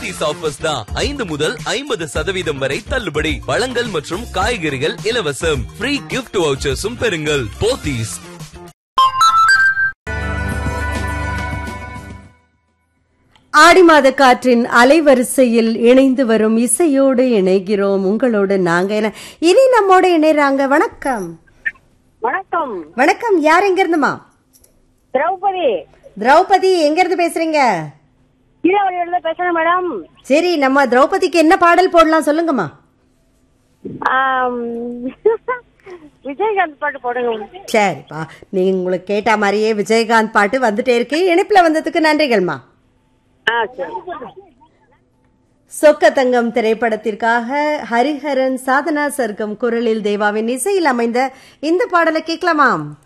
Pothys offers தான் ஐந்து முதல் ஐம்பது சதவீதம் வரை தள்ளுபடி பழங்கள் மற்றும் காய்கறிகள் இலவசம் ஃப்ரீ கிஃப்ட் வவுச்சர்ஸும் பெறுங்கள் போத்தீஸ் ஆடி மாத காற்றின் அலைவரிசையில் இணைந்து வரும் இசையோடு இணைகிறோம் உங்களோடு நாங்க என இனி நம்மோட இணைறாங்க வணக்கம் வணக்கம் வணக்கம் யார் எங்க இருந்துமா திரௌபதி திரௌபதி எங்க இருந்து பேசுறீங்க கீழவழியில பேசுறேன் மேடம் சரி நம்ம திரௌபதிக்கு என்ன பாடல் போடலாம் சொல்லுங்கம்மா ஆம், விஜயகாந்த் பாட்டு போடுங்க சரிப்பா நீங்க உங்களுக்கு கேட்ட மாதிரியே விஜயகாந்த் பாட்டு வந்துட்டே இருக்கு இணைப்புல வந்ததுக்கு நன்றிகள்மா ஆ சரி சொக்க தங்கம் திரைப்படத்திற்காக ஹரிஹரன் சாதனா சர்க்கம் குரலில் தேவாவின் இசையில் அமைந்த இந்த பாடலை கேட்கலாமாம்